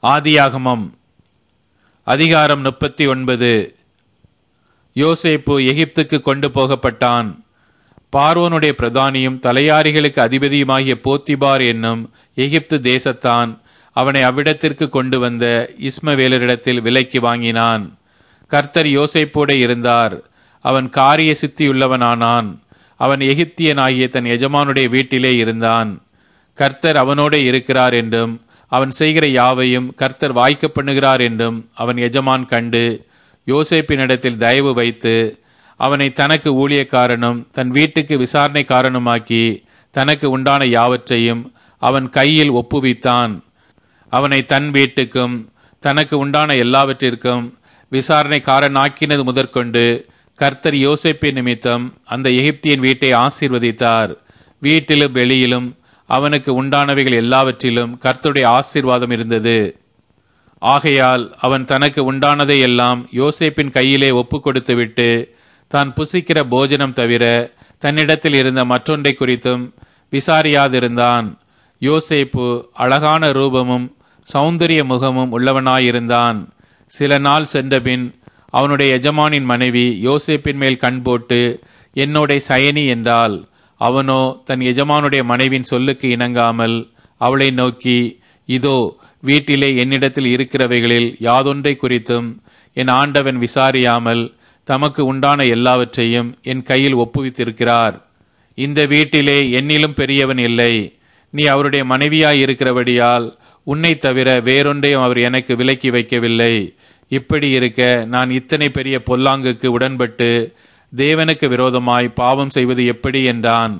ஆதியாகமம் அதிகாரம் முப்பத்தி ஒன்பது யோசேப்பு எகிப்துக்கு கொண்டு போகப்பட்டான் பார்வோனுடைய பிரதானியும் தலையாரிகளுக்கு அதிபதியுமாகிய போத்திபார் என்னும் எகிப்து தேசத்தான் அவனை அவ்விடத்திற்கு கொண்டு வந்த இஸ்மவேலரிடத்தில் விலைக்கு வாங்கினான் கர்த்தர் யோசேப்போடு இருந்தார் அவன் காரிய சித்தியுள்ளவனானான் அவன் எகிப்தியனாகிய தன் எஜமானுடைய வீட்டிலே இருந்தான் கர்த்தர் அவனோடே இருக்கிறார் என்றும் அவன் செய்கிற யாவையும் கர்த்தர் வாய்க்க பண்ணுகிறார் என்றும் அவன் எஜமான் கண்டு யோசேப்பினிடத்தில் தயவு வைத்து அவனை தனக்கு ஊழியக்காரனும் தன் வீட்டுக்கு விசாரணைக்காரனுமாக்கி தனக்கு உண்டான யாவற்றையும் அவன் கையில் ஒப்புவித்தான் அவனை தன் வீட்டுக்கும் தனக்கு உண்டான எல்லாவற்றிற்கும் விசாரணைக்காரனாக்கினது முதற்கொண்டு கர்த்தர் யோசேப்பின் நிமித்தம் அந்த எகிப்தியன் வீட்டை ஆசீர்வதித்தார் வீட்டிலும் வெளியிலும் அவனுக்கு உண்டானவைகள் எல்லாவற்றிலும் கர்த்தருடைய ஆசீர்வாதம் இருந்தது ஆகையால் அவன் தனக்கு உண்டானதை எல்லாம் யோசேப்பின் கையிலே ஒப்பு கொடுத்துவிட்டு தான் புசிக்கிற போஜனம் தவிர தன்னிடத்தில் இருந்த மற்றொன்றை குறித்தும் விசாரியாதிருந்தான் யோசேப்பு அழகான ரூபமும் சௌந்தரிய முகமும் உள்ளவனாயிருந்தான் சில நாள் சென்றபின் அவனுடைய எஜமானின் மனைவி யோசேப்பின் மேல் கண் போட்டு என்னோட சயனி என்றால் அவனோ தன் எஜமானுடைய மனைவின் சொல்லுக்கு இணங்காமல் அவளை நோக்கி இதோ வீட்டிலே என்னிடத்தில் இருக்கிறவைகளில் யாதொன்றை குறித்தும் என் ஆண்டவன் விசாரியாமல் தமக்கு உண்டான எல்லாவற்றையும் என் கையில் ஒப்புவித்திருக்கிறார் இந்த வீட்டிலே என்னிலும் பெரியவன் இல்லை நீ அவருடைய மனைவியாய் இருக்கிறபடியால் உன்னை தவிர வேறொன்றையும் அவர் எனக்கு விலக்கி வைக்கவில்லை இப்படி இருக்க நான் இத்தனை பெரிய பொல்லாங்குக்கு உடன்பட்டு தேவனுக்கு விரோதமாய் பாவம் செய்வது எப்படி என்றான்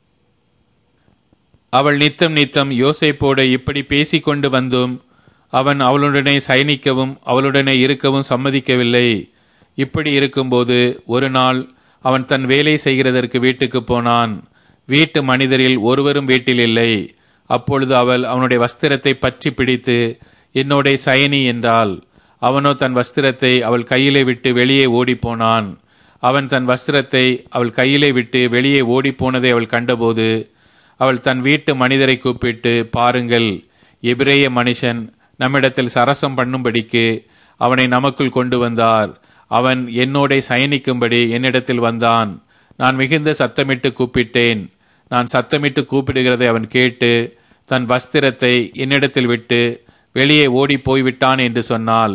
அவள் நித்தம் நித்தம் யோசேப்போடு இப்படி பேசிக்கொண்டு வந்தும் அவன் அவளுடனே சயனிக்கவும் அவளுடனே இருக்கவும் சம்மதிக்கவில்லை இப்படி இருக்கும்போது ஒரு நாள் அவன் தன் வேலை செய்கிறதற்கு வீட்டுக்கு போனான் வீட்டு மனிதரில் ஒருவரும் வீட்டில் இல்லை அப்பொழுது அவள் அவனுடைய வஸ்திரத்தை பற்றி பிடித்து என்னோட சயனி என்றாள் அவனோ தன் வஸ்திரத்தை அவள் கையிலே விட்டு வெளியே ஓடிப்போனான் அவன் தன் வஸ்திரத்தை அவள் கையிலே விட்டு வெளியே ஓடிப்போனதை அவள் கண்டபோது அவள் தன் வீட்டு மனிதரை கூப்பிட்டு பாருங்கள் எபிரேய மனுஷன் நம்மிடத்தில் சரசம் பண்ணும்படிக்கு அவனை நமக்குள் கொண்டு வந்தார் அவன் என்னோட சயனிக்கும்படி என்னிடத்தில் வந்தான் நான் மிகுந்த சத்தமிட்டு கூப்பிட்டேன் நான் சத்தமிட்டு கூப்பிடுகிறதை அவன் கேட்டு தன் வஸ்திரத்தை என்னிடத்தில் விட்டு வெளியே ஓடி போய்விட்டான் என்று சொன்னாள்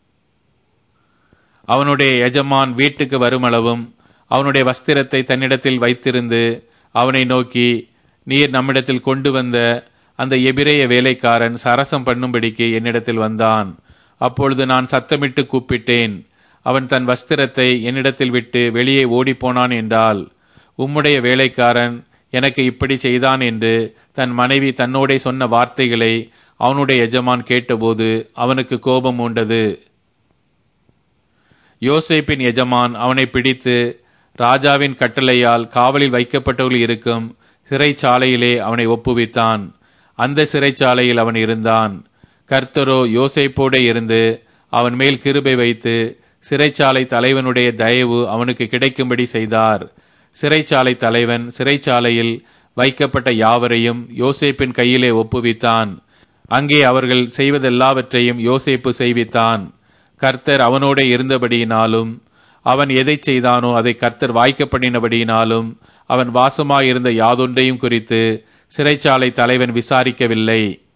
அவனுடைய எஜமான் வீட்டுக்கு வருமளவும் அவனுடைய வஸ்திரத்தை தன்னிடத்தில் வைத்திருந்து அவனை நோக்கி நீர் நம்மிடத்தில் கொண்டு வந்த அந்த எபிரேய வேலைக்காரன் சரசம் பண்ணும்படிக்கு என்னிடத்தில் வந்தான் அப்பொழுது நான் சத்தமிட்டு கூப்பிட்டேன் அவன் தன் வஸ்திரத்தை என்னிடத்தில் விட்டு வெளியே ஓடிப்போனான் என்றால் உம்முடைய வேலைக்காரன் எனக்கு இப்படி செய்தான் என்று தன் மனைவி தன்னோடே சொன்ன வார்த்தைகளை அவனுடைய எஜமான் கேட்டபோது அவனுக்கு கோபம் உண்டது யோசேப்பின் எஜமான் அவனை பிடித்து ராஜாவின் கட்டளையால் காவலில் வைக்கப்பட்டவர்கள் இருக்கும் சிறைச்சாலையிலே அவனை ஒப்புவித்தான் அந்த சிறைச்சாலையில் அவன் இருந்தான் கர்த்தரோ யோசேப்போடே இருந்து அவன் மேல் கிருபை வைத்து சிறைச்சாலை தலைவனுடைய தயவு அவனுக்கு கிடைக்கும்படி செய்தார் சிறைச்சாலை தலைவன் சிறைச்சாலையில் வைக்கப்பட்ட யாவரையும் யோசேப்பின் கையிலே ஒப்புவித்தான் அங்கே அவர்கள் செய்வதெல்லாவற்றையும் யோசேப்பு செய்வித்தான் கர்த்தர் அவனோட இருந்தபடியினாலும் அவன் எதை செய்தானோ அதை கர்த்தர் வாய்க்கப்படினபடியினாலும் அவன் வாசமாயிருந்த யாதொன்றையும் குறித்து சிறைச்சாலை தலைவன் விசாரிக்கவில்லை